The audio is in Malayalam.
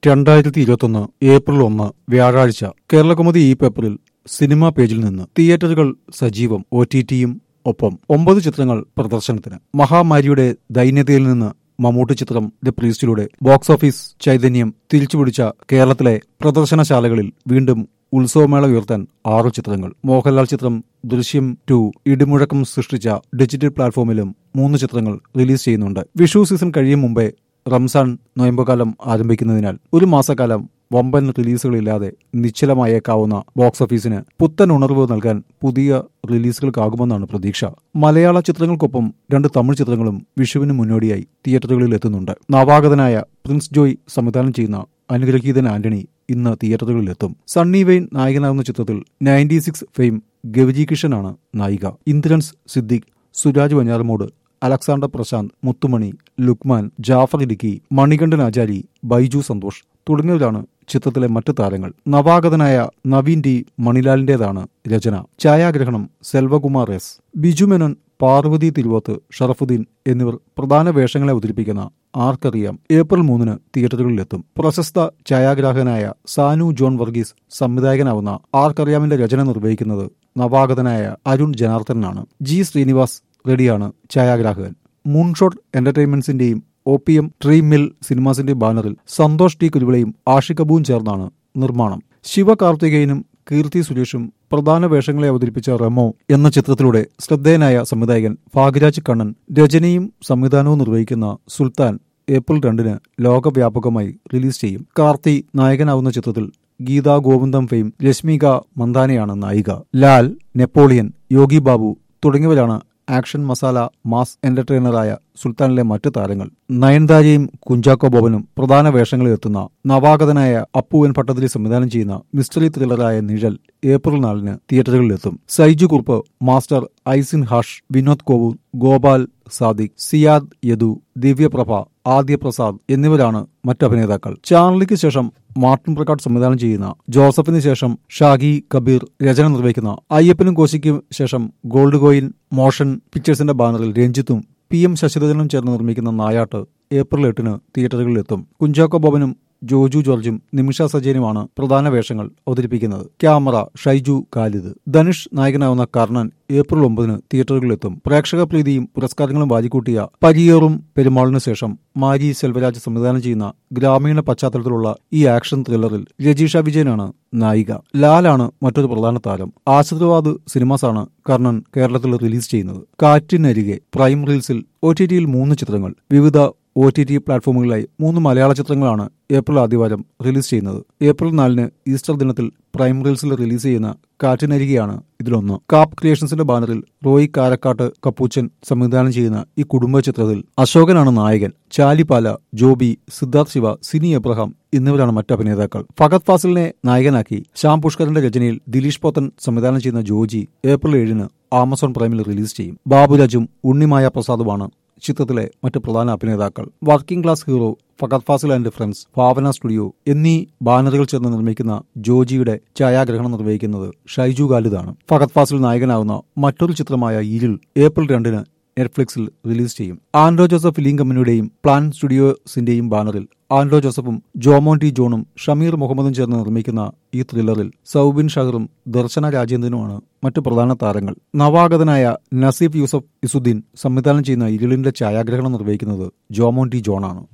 രണ്ടായിരത്തി ഇരുപത്തൊന്ന് ഏപ്രിൽ ഒന്ന് വ്യാഴാഴ്ച കേരളകൗമുദി ഈ പേപ്പറിൽ സിനിമാ പേജിൽ നിന്ന് തിയേറ്ററുകൾ സജീവം ഒ ടി ടിയും ഒപ്പം ഒമ്പത് ചിത്രങ്ങൾ പ്രദർശനത്തിന് മഹാമാരിയുടെ ദൈന്യതയിൽ നിന്ന് മമ്മൂട്ടി ചിത്രം ദ പ്രീസ്റ്റിലൂടെ ബോക്സ് ഓഫീസ് ചൈതന്യം തിരിച്ചുപിടിച്ച കേരളത്തിലെ പ്രദർശനശാലകളിൽ വീണ്ടും ഉത്സവമേള ഉയർത്താൻ ആറു ചിത്രങ്ങൾ മോഹൻലാൽ ചിത്രം ദൃശ്യം ടു ഇടിമുഴക്കം സൃഷ്ടിച്ച ഡിജിറ്റൽ പ്ലാറ്റ്ഫോമിലും മൂന്ന് ചിത്രങ്ങൾ റിലീസ് ചെയ്യുന്നുണ്ട് വിഷു സീസൺ കഴിയും മുമ്പേ റംസാൻ നോയമ്പുകാലം ആരംഭിക്കുന്നതിനാൽ ഒരു മാസക്കാലം വമ്പൻ റിലീസുകളില്ലാതെ നിശ്ചലമായേക്കാവുന്ന ബോക്സ് ഓഫീസിന് പുത്തൻ ഉണർവ് നൽകാൻ പുതിയ റിലീസുകൾക്കാകുമെന്നാണ് പ്രതീക്ഷ മലയാള ചിത്രങ്ങൾക്കൊപ്പം രണ്ട് തമിഴ് ചിത്രങ്ങളും വിഷുവിന് മുന്നോടിയായി തിയേറ്ററുകളിൽ എത്തുന്നുണ്ട് നവാഗതനായ പ്രിൻസ് ജോയ് സംവിധാനം ചെയ്യുന്ന അനുഗ്രഹീതൻ ആന്റണി ഇന്ന് തിയേറ്ററുകളിലെത്തും സണ്ണി വെയിൻ നായകനാകുന്ന ചിത്രത്തിൽ നയൻറ്റി സിക്സ് ഫെയിം ഗവിജി കിഷനാണ് നായിക ഇന്ദ്രൻസ് സിദ്ദിഖ് സുരാജ് വഞ്ഞാറമൂട് അലക്സാണ്ടർ പ്രശാന്ത് മുത്തുമണി ലുക്മാൻ ജാഫർ ഇടുക്കി മണികണ്ഠൻ ആചാരി ബൈജു സന്തോഷ് തുടങ്ങിയവരാണ് ചിത്രത്തിലെ മറ്റ് താരങ്ങൾ നവാഗതനായ നവീൻ ടി മണിലാലിന്റേതാണ് രചന ഛായാഗ്രഹണം സെൽവകുമാർ എസ് ബിജു മേനോൻ പാർവതി തിരുവോത്ത് ഷറഫുദ്ദീൻ എന്നിവർ പ്രധാന വേഷങ്ങളെ അവതരിപ്പിക്കുന്ന ആർക്കറിയാം ഏപ്രിൽ മൂന്നിന് തിയേറ്ററുകളിലെത്തും പ്രശസ്ത ഛായാഗ്രാഹകനായ സാനു ജോൺ വർഗീസ് സംവിധായകനാവുന്ന ആർക്കറിയാമിന്റെ രചന നിർവഹിക്കുന്നത് നവാഗതനായ അരുൺ ജനാർദ്ദനാണ് ജി ശ്രീനിവാസ് റെഡിയാണ് ഛായാഗ്രാഹകൻ മൂൺഷോട്ട് എന്റർടൈൻമെന്റ്സിന്റെയും O P M Tree Mill സിനിമാസിന്റെ ബാനറിൽ സന്തോഷ് ടി കുരുവിളയും ആഷിക് കപൂറും ചേർന്നാണ് നിർമ്മാണം ശിവകാർത്തികേയനും കീർത്തി സുരേഷും പ്രധാന വേഷങ്ങളെ അവതരിപ്പിച്ച റെമോ എന്ന ചിത്രത്തിലൂടെ ശ്രദ്ധേയനായ സംവിധായകൻ ഭാഗ്യരാജ് കണ്ണൻ രചനയും സംവിധാനവും നിർവഹിക്കുന്ന സുൽത്താൻ ഏപ്രിൽ രണ്ടിന് ലോകവ്യാപകമായി റിലീസ് ചെയ്യും കാർത്തി നായകനാവുന്ന ചിത്രത്തിൽ ഗീതാ ഗോവിന്ദം ഫെയിം രശ്മിക മന്ദാനയാണ് നായിക ലാൽ നെപ്പോളിയൻ യോഗി ബാബു തുടങ്ങിയവരാണ് ആക്ഷൻ മസാല മാസ് എന്റർടൈനറായ സുൽത്താനിലെ മറ്റ് താരങ്ങൾ നയൻതാരയും കുഞ്ചാക്കോ ബോബനും പ്രധാന വേഷങ്ങളിൽ എത്തുന്ന നവാഗതനായ അപ്പുവൻ ഭട്ടതിരി സംവിധാനം ചെയ്യുന്ന മിസ്റ്ററി ത്രില്ലറായ നിഴൽ ഏപ്രിൽ നാലിന് തിയേറ്ററുകളിലെത്തും സൈജു കുറുപ്പ് മാസ്റ്റർ ഐസിൻ ഹാഷ് വിനോദ് കോവൂർ ഗോപാൽ സാദിഖ് സിയാദ് യദു ദിവ്യപ്രഭ ആദ്യ പ്രസാദ് എന്നിവരാണ് മറ്റ് അഭിനേതാക്കൾ ചാർലിക്ക് ശേഷം മാർട്ടിൻ പ്രകാട് സംവിധാനം ചെയ്യുന്ന ജോസഫിന് ശേഷം ഷാഗി കബീർ രചന നിർവഹിക്കുന്ന അയ്യപ്പനും കോശിക്കും ശേഷം ഗോൾഡ് കോയിൻ മോഷൻ പിക്ചേഴ്സിന്റെ ബാനറിൽ രഞ്ജിത്തും പി എം ശശിധരനും ചേർന്ന് നിർമ്മിക്കുന്ന നായാട്ട് ഏപ്രിൽ എട്ടിന് തിയേറ്ററുകളിലെത്തും കുഞ്ചാക്കോ ബോബനും ജോജു ജോർജും നിമിഷ സജയനുമാണ് പ്രധാന വേഷങ്ങൾ അവതരിപ്പിക്കുന്നത് ക്യാമറ ഷൈജു ഖാലിദ് ധനുഷ് നായകനാവുന്ന കർണൻ ഏപ്രിൽ ഒമ്പതിന് തിയേറ്ററുകളിലെത്തും പ്രേക്ഷക പ്രീതിയും പുരസ്കാരങ്ങളും വാരിക്കൂട്ടിയ പരിയേറും പെരുമാളിന് ശേഷം മാരി സെൽവരാജ് സംവിധാനം ചെയ്യുന്ന ഗ്രാമീണ പശ്ചാത്തലത്തിലുള്ള ഈ ആക്ഷൻ ത്രില്ലറിൽ രജീഷ വിജയനാണ് നായിക ലാലാണ് മറ്റൊരു പ്രധാന താരം ആശീർവാദ് സിനിമാസാണ് കർണൻ കേരളത്തിൽ റിലീസ് ചെയ്യുന്നത് കാറ്റിനരികെ പ്രൈം റീൽസിൽ ഒ ടി ടിയിൽ മൂന്ന് ചിത്രങ്ങൾ വിവിധ ഒ ടി ടി പ്ലാറ്റ്ഫോമുകളിലായി മൂന്ന് മലയാള ചിത്രങ്ങളാണ് ഏപ്രിൽ ആദ്യവാരം റിലീസ് ചെയ്യുന്നത് ഏപ്രിൽ നാലിന് ഈസ്റ്റർ ദിനത്തിൽ പ്രൈം റീൽസിൽ റിലീസ് ചെയ്യുന്ന കാറ്റിനരികെയാണ് ഇതിലൊന്ന് കാപ്പ് ക്രിയേഷൻസിന്റെ ബാനറിൽ റോയ് കാരക്കാട്ട് കപ്പൂച്ചൻ സംവിധാനം ചെയ്യുന്ന ഈ കുടുംബ ചിത്രത്തിൽ അശോകനാണ് നായകൻ ചാലിപ്പാല ജോബി സിദ്ധാർത്ഥ് ശിവ സിനി എബ്രഹാം എന്നിവരാണ് മറ്റ് അഭിനേതാക്കൾ ഫഗത് ഫാസിലിനെ നായകനാക്കി ശ്യാം പുഷ്കറിന്റെ രചനയിൽ ദിലീഷ് പോത്തൻ സംവിധാനം ചെയ്യുന്ന ജോജി ഏപ്രിൽ ഏഴിന് ആമസോൺ പ്രൈമിൽ റിലീസ് ചെയ്യും ബാബുരാജും ഉണ്ണിമായ പ്രസാദുമാണ് ചിത്രത്തിലെ മറ്റ് പ്രധാന അഭിനേതാക്കൾ working class hero Fahadh Faasil and friends Bhavana studio എന്നീ ബാനറുകൾ ചേർന്ന് നിർമ്മിക്കുന്ന ജോജിയുടെ ഛായാഗ്രഹണം നിർവഹിക്കുന്നത് ഷൈജു ഖാലിദാണ് ഫഗത് ഫാസിൽ നായകനാവുന്ന മറ്റൊരു ചിത്രമായ ഇരുൾ ഏപ്രിൽ രണ്ടിന് നെറ്റ്ഫ്ലിക്സിൽ റിലീസ് ചെയ്യും ആൻഡ്രോ ജോസഫ് ഫിലിം കമ്പനിയുടെയും പ്ലാൻ സ്റ്റുഡിയോസിന്റെയും ബാനറിൽ ആൻഡ്രോ ജോസഫും ജോമോൻ ടി ജോണും ഷമീർ മുഹമ്മദും ചേർന്ന് നിർമ്മിക്കുന്ന ഈ ത്രില്ലറിൽ സൗബിൻ ഷഹറും ദർശന രാജേന്ദ്രനുമാണ് മറ്റു പ്രധാന താരങ്ങൾ നവാഗതനായ നസീഫ് യൂസഫ് ഇസുദ്ദീൻ സംവിധാനം ചെയ്യുന്ന ഇരുളിന്റെ ഛായാഗ്രഹണം നിർവഹിക്കുന്നത് ജോമോൻ ടി ജോണാണ്